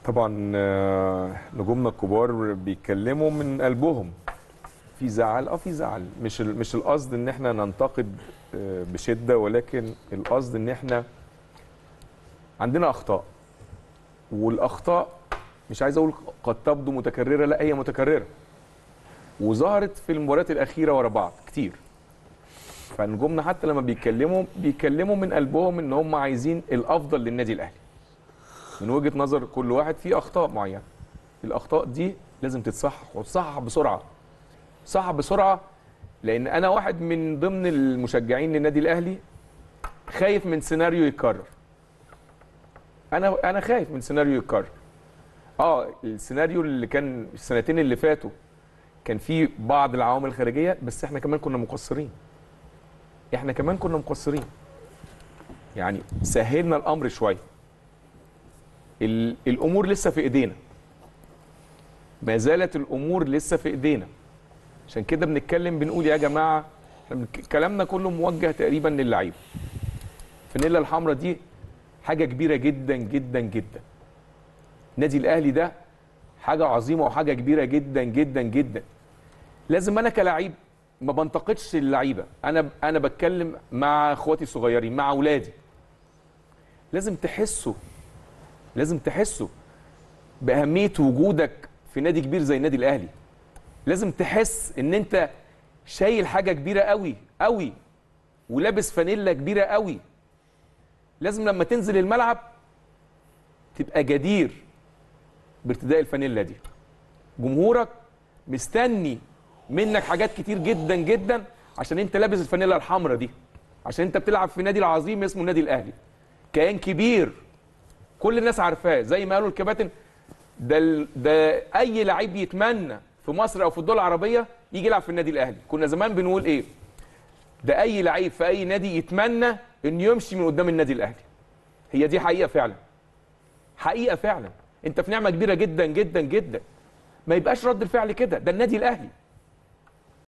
طبعا آه، نجومنا الكبار بيتكلموا من قلبهم في زعل اه في زعل مش ال- مش القصد ان احنا ننتقد آه، بشده ولكن القصد ان احنا عندنا اخطاء والاخطاء مش عايز اقول قد تبدو متكرره لا هي متكرره وظهرت في المباريات الاخيره ورا بعض كتير فنجومنا حتى لما بيتكلموا بيتكلموا من قلبهم ان هم عايزين الافضل للنادي الاهلي من وجهه نظر كل واحد في اخطاء معينه الاخطاء دي لازم تتصحح وتصحح بسرعه صح بسرعه لان انا واحد من ضمن المشجعين للنادي الاهلي خايف من سيناريو يتكرر انا انا خايف من سيناريو يتكرر اه السيناريو اللي كان السنتين اللي فاتوا كان فيه بعض العوامل الخارجيه بس احنا كمان كنا مقصرين احنا كمان كنا مقصرين يعني سهلنا الامر شويه ال- الامور لسه في ايدينا ما زالت الامور لسه في ايدينا عشان كده بنتكلم بنقول يا جماعه إحنا بنك- كلامنا كله موجه تقريبا للعيبه الفانيلا الحمراء دي حاجه كبيره جدا جدا جدا النادي الاهلي ده حاجه عظيمه وحاجه كبيره جدا جدا جدا لازم انا كلاعب ما بنتقدش اللعيبه انا انا بتكلم مع اخواتي الصغيرين مع اولادي لازم تحسوا لازم تحسوا باهميه وجودك في نادي كبير زي النادي الاهلي لازم تحس ان انت شايل حاجه كبيره قوي قوي ولابس فانيلا كبيره قوي لازم لما تنزل الملعب تبقى جدير بارتداء الفانيلا دي جمهورك مستني منك حاجات كتير جدا جدا عشان انت لابس الفانيلا الحمراء دي عشان انت بتلعب في نادي العظيم اسمه النادي الاهلي كيان كبير كل الناس عارفاه زي ما قالوا الكباتن ده ال- ده اي لعيب يتمنى في مصر او في الدول العربيه يجي يلعب في النادي الاهلي كنا زمان بنقول ايه ده اي لعيب في اي نادي يتمنى انه يمشي من قدام النادي الاهلي هي دي حقيقه فعلا حقيقه فعلا انت في نعمه كبيره جدا جدا جدا ما يبقاش رد الفعل كده ده النادي الاهلي